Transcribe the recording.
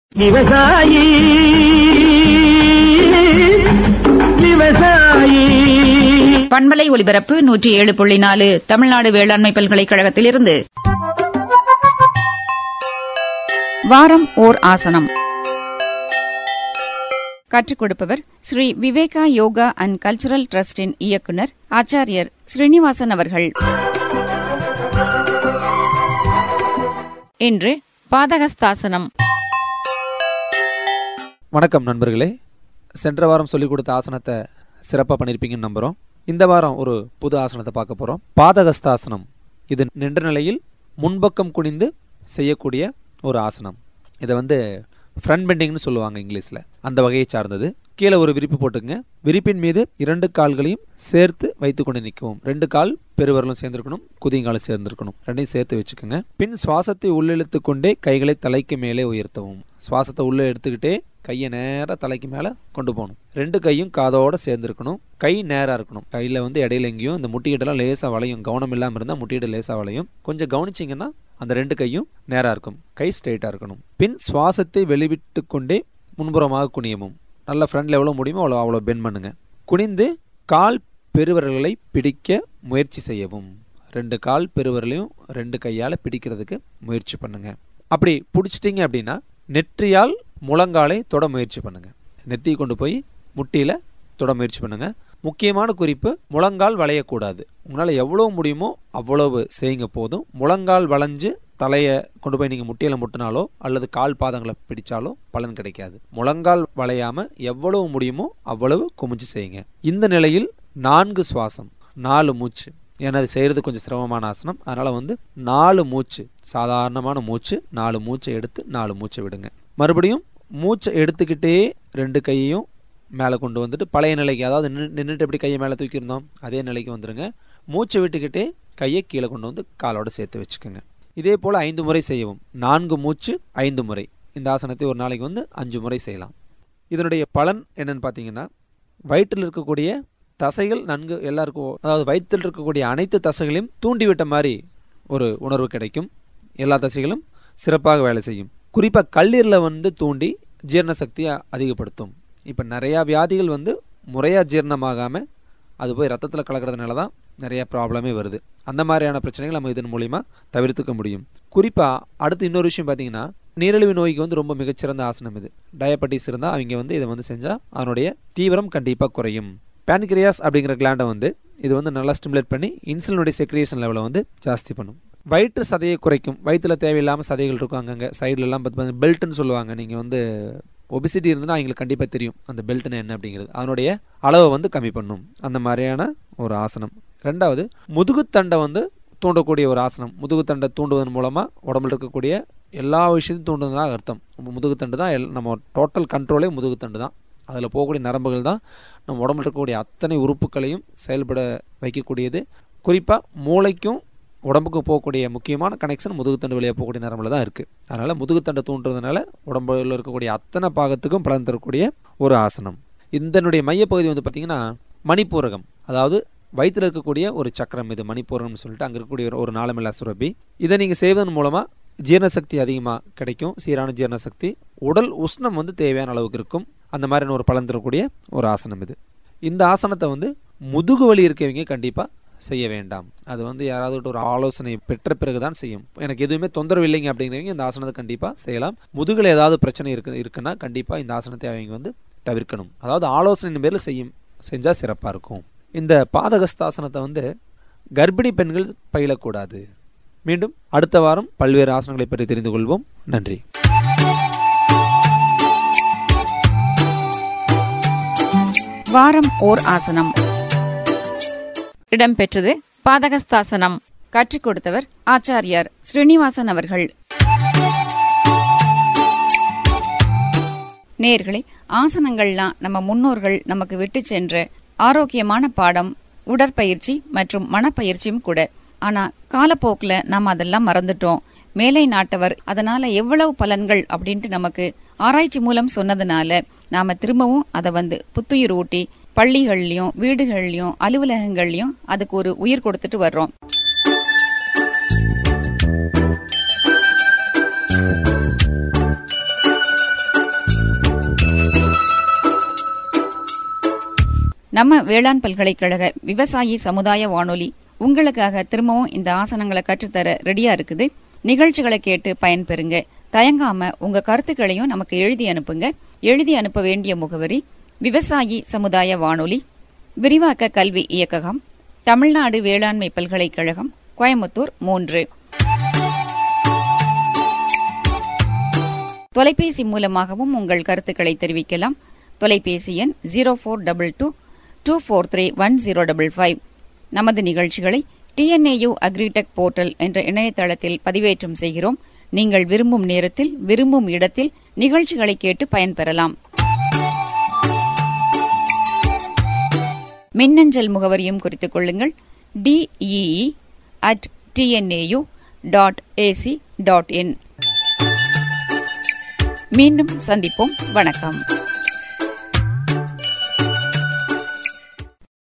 விவசாயி விவசாயி பண்பலை ஒலிபரப்பு நூற்றி ஏழு புள்ளி நாலு தமிழ்நாடு வேளாண்மை பல்கலைக்கழகத்திலிருந்து வாரம் ஓர் ஆசனம் கற்றுக் கொடுப்பவர் ஸ்ரீ விவேகா யோகா அண்ட் கல்ச்சுரல் டிரஸ்டின் இயக்குனர் ஆச்சாரியர் ஸ்ரீனிவாசன் அவர்கள் இன்று பாதகஸ்தாசனம் வணக்கம் நண்பர்களே சென்ற வாரம் சொல்லிக் கொடுத்த ஆசனத்தை சிறப்பாக பண்ணியிருப்பீங்கன்னு நம்புகிறோம் இந்த வாரம் ஒரு புது ஆசனத்தை பார்க்க போகிறோம் பாதகஸ்தாசனம் இது நின்ற நிலையில் முன்பக்கம் குனிந்து செய்யக்கூடிய ஒரு ஆசனம் இதை வந்து ஃப்ரண்ட் பெண்டிங்னு சொல்லுவாங்க இங்கிலீஷில் அந்த வகையை சார்ந்தது கீழே ஒரு விரிப்பு போட்டுங்க விரிப்பின் மீது இரண்டு கால்களையும் சேர்த்து வைத்து கொண்டு நிற்கவும் ரெண்டு கால் பெருவரலும் சேர்ந்திருக்கணும் குதிங்காலும் சேர்ந்திருக்கணும் ரெண்டையும் சேர்த்து வச்சுக்கோங்க பின் சுவாசத்தை உள்ளிழுத்து கொண்டே கைகளை தலைக்கு மேலே உயர்த்தவும் சுவாசத்தை உள்ளே எடுத்துக்கிட்டே கையை நேராக தலைக்கு மேலே கொண்டு போகணும் ரெண்டு கையும் காதோட சேர்ந்துருக்கணும் கை நேராக இருக்கணும் கையில் வந்து இடையில எங்கேயும் இந்த முட்டிக்கிட்டலாம் லேசாக வளையும் கவனம் இல்லாமல் இருந்தால் முட்டிக்கிட்ட லேசாக வளையும் கொஞ்சம் கவனிச்சிங்கன்னா அந்த ரெண்டு கையும் நேராக இருக்கும் கை ஸ்ட்ரைட்டாக இருக்கணும் பின் சுவாசத்தை வெளிவிட்டு கொண்டே முன்புறமாக குனியவும் நல்ல ஃப்ரண்டில் எவ்வளோ முடியுமோ அவ்வளோ அவ்வளோ பென் பண்ணுங்க குனிந்து கால் பெருவிரல்களை பிடிக்க முயற்சி செய்யவும் ரெண்டு கால் பெருவிரலையும் ரெண்டு கையால் பிடிக்கிறதுக்கு முயற்சி பண்ணுங்க அப்படி பிடிச்சிட்டிங்க அப்படின்னா நெற்றியால் முழங்காலை தொட முயற்சி பண்ணுங்க நெத்தி கொண்டு போய் முட்டியில் தொட முயற்சி பண்ணுங்க முக்கியமான குறிப்பு முழங்கால் வளையக்கூடாது உங்களால் எவ்வளோ முடியுமோ அவ்வளவு செய்யுங்க போதும் முழங்கால் வளைஞ்சு தலையை கொண்டு போய் நீங்கள் முட்டியில் முட்டினாலோ அல்லது கால் பாதங்களை பிடிச்சாலோ பலன் கிடைக்காது முழங்கால் வளையாம எவ்வளவு முடியுமோ அவ்வளவு குமிஞ்சு செய்யுங்க இந்த நிலையில் நான்கு சுவாசம் நாலு மூச்சு ஏன்னா அது செய்கிறது கொஞ்சம் சிரமமான ஆசனம் அதனால் வந்து நாலு மூச்சு சாதாரணமான மூச்சு நாலு மூச்சை எடுத்து நாலு மூச்சை விடுங்க மறுபடியும் மூச்சை எடுத்துக்கிட்டே ரெண்டு கையையும் மேலே கொண்டு வந்துட்டு பழைய நிலைக்கு அதாவது நின்னு நின்றுட்டு எப்படி கையை மேலே தூக்கியிருந்தோம் அதே நிலைக்கு வந்துடுங்க மூச்சை விட்டுக்கிட்டே கையை கீழே கொண்டு வந்து காலோட சேர்த்து வச்சுக்கோங்க இதே போல் ஐந்து முறை செய்யவும் நான்கு மூச்சு ஐந்து முறை இந்த ஆசனத்தை ஒரு நாளைக்கு வந்து அஞ்சு முறை செய்யலாம் இதனுடைய பலன் என்னன்னு பார்த்தீங்கன்னா வயிற்றில் இருக்கக்கூடிய தசைகள் நன்கு எல்லாருக்கும் அதாவது வயிற்றில் இருக்கக்கூடிய அனைத்து தசைகளையும் தூண்டிவிட்ட மாதிரி ஒரு உணர்வு கிடைக்கும் எல்லா தசைகளும் சிறப்பாக வேலை செய்யும் குறிப்பாக கல்லீரலை வந்து தூண்டி ஜீரண சக்தியை அதிகப்படுத்தும் இப்போ நிறையா வியாதிகள் வந்து முறையாக ஜீரணமாகாமல் அது போய் ரத்தத்தில் கலக்கிறதுனால தான் நிறைய ப்ராப்ளமே வருது அந்த மாதிரியான பிரச்சனைகள் நம்ம இதன் மூலிமா தவிர்த்துக்க முடியும் குறிப்பாக அடுத்து இன்னொரு விஷயம் பார்த்தீங்கன்னா நீரிழிவு நோய்க்கு வந்து ரொம்ப மிகச்சிறந்த ஆசனம் இது டயபெட்டிஸ் இருந்தால் அவங்க வந்து இதை வந்து செஞ்சால் அதனுடைய தீவிரம் கண்டிப்பாக குறையும் பேன்கிரியாஸ் அப்படிங்கிற கிளாண்டை வந்து இது வந்து நல்லா ஸ்டிமுலேட் பண்ணி இன்சுலினுடைய செக்ரியேஷன் லெவலை வந்து ஜாஸ்தி பண்ணும் வயிற்று சதையை குறைக்கும் வயிற்றில் தேவையில்லாமல் சதைகள் இருக்கும் அங்கங்கே சைட்லலாம் பார்த்து பெல்ட்னு சொல்லுவாங்க நீங்கள் வந்து ஒபிசிட்டி இருந்ததுன்னா அவங்களுக்கு கண்டிப்பாக தெரியும் அந்த பெல்ட்னு என்ன அப்படிங்கிறது அதனுடைய அளவை வந்து கம்மி பண்ணும் அந்த மாதிரியான ஒரு ஆசனம் ரெண்டாவது முதுகுத்தண்டை வந்து தூண்டக்கூடிய ஒரு ஆசனம் முதுகுத்தண்டை தூண்டுவதன் மூலமாக உடம்புல இருக்கக்கூடிய எல்லா விஷயத்தையும் தூண்டுவதுதான் அர்த்தம் முதுகுத்தண்டு தான் எல் நம்ம டோட்டல் கண்ட்ரோலே முதுகுத்தண்டு தான் அதில் போகக்கூடிய நரம்புகள் தான் நம்ம உடம்புல இருக்கக்கூடிய அத்தனை உறுப்புகளையும் செயல்பட வைக்கக்கூடியது குறிப்பாக மூளைக்கும் உடம்புக்கு போகக்கூடிய முக்கியமான கனெக்ஷன் முதுகுத்தண்டு வழியாக போகக்கூடிய நரம்பில் தான் இருக்குது அதனால் முதுகுத்தண்டை தூண்டுறதுனால உடம்புல இருக்கக்கூடிய அத்தனை பாகத்துக்கும் பலன் தரக்கூடிய ஒரு ஆசனம் இதனுடைய மையப்பகுதி வந்து பார்த்திங்கன்னா மணிப்பூரகம் அதாவது வயிற்றில் இருக்கக்கூடிய ஒரு சக்கரம் இது மணிப்பூரகம்னு சொல்லிட்டு அங்கே இருக்கக்கூடிய ஒரு- ஒரு நாளமில்லா சுரபி இதை நீங்கள் செய்வதன் மூலமாக ஜீரணசக்தி அதிகமாக கிடைக்கும் சீரான ஜீரணசக்தி உடல் உஷ்ணம் வந்து தேவையான அளவுக்கு இருக்கும் அந்த மாதிரியான ஒரு பலன் தரக்கூடிய ஒரு ஆசனம் இது இந்த ஆசனத்தை வந்து முதுகு வலி இருக்கவங்க கண்டிப்பாக செய்ய வேண்டாம் அது வந்து யாராவது ஒரு ஆலோசனை பெற்ற பிறகு தான் செய்யும் எனக்கு எதுவுமே தொந்தரவு இல்லைங்க அப்படிங்கிறவங்க இந்த ஆசனத்தை கண்டிப்பாக செய்யலாம் முதுகில் ஏதாவது பிரச்சனை இருக்கு இருக்குன்னா கண்டிப்பாக இந்த ஆசனத்தை அவங்க வந்து தவிர்க்கணும் அதாவது ஆலோசனையின் பேரில் செய்யும் செஞ்சால் சிறப்பாக இருக்கும் இந்த பாதகஸ்தாசனத்தை வந்து கர்ப்பிணி பெண்கள் பயிலக்கூடாது மீண்டும் அடுத்த வாரம் பல்வேறு ஆசனங்களை பற்றி தெரிந்து கொள்வோம் நன்றி வாரம் ஓர் ஆசனம் இடம்பெற்றது பாதகஸ்தாசனம் கற்றுக் கொடுத்தவர் ஆச்சாரியார் ஸ்ரீனிவாசன் அவர்கள் நேர்களே ஆசனங்கள்லாம் நம்ம முன்னோர்கள் நமக்கு விட்டு சென்ற ஆரோக்கியமான பாடம் உடற்பயிற்சி மற்றும் மனப்பயிற்சியும் கூட ஆனா காலப்போக்குல நாம அதெல்லாம் மறந்துட்டோம் மேலை நாட்டவர் அதனால எவ்வளவு பலன்கள் அப்படின்ட்டு நமக்கு ஆராய்ச்சி மூலம் சொன்னதுனால நாம திரும்பவும் அதை வந்து புத்துயிர் ஊட்டி பள்ளிகள்லயும் வீடுகள்லயும் அலுவலகங்கள்லயும் அதுக்கு ஒரு உயிர் கொடுத்துட்டு வர்றோம் நம்ம வேளாண் பல்கலைக்கழக விவசாயி சமுதாய வானொலி உங்களுக்காக திரும்பவும் இந்த ஆசனங்களை கற்றுத்தர ரெடியா இருக்குது நிகழ்ச்சிகளை கேட்டு பயன்பெறுங்க தயங்காம உங்க கருத்துக்களையும் நமக்கு எழுதி அனுப்புங்க எழுதி அனுப்ப வேண்டிய முகவரி விவசாயி சமுதாய வானொலி விரிவாக்க கல்வி இயக்ககம் தமிழ்நாடு வேளாண்மை பல்கலைக்கழகம் கோயம்புத்தூர் மூன்று தொலைபேசி மூலமாகவும் உங்கள் கருத்துக்களை தெரிவிக்கலாம் தொலைபேசி எண் zero four double two two four three one zero double five நமது நிகழ்ச்சிகளை டிஎன்ஏயு அக்ரிடெக் போர்ட்டல் என்ற இணையதளத்தில் பதிவேற்றம் செய்கிறோம் நீங்கள் விரும்பும் நேரத்தில் விரும்பும் இடத்தில் நிகழ்ச்சிகளை கேட்டு பயன்பெறலாம் மின்னஞ்சல் முகவரியும் குறித்துக் கொள்ளுங்கள் DEE at TNAU dot AC dot in மீண்டும் சந்திப்போம் வணக்கம்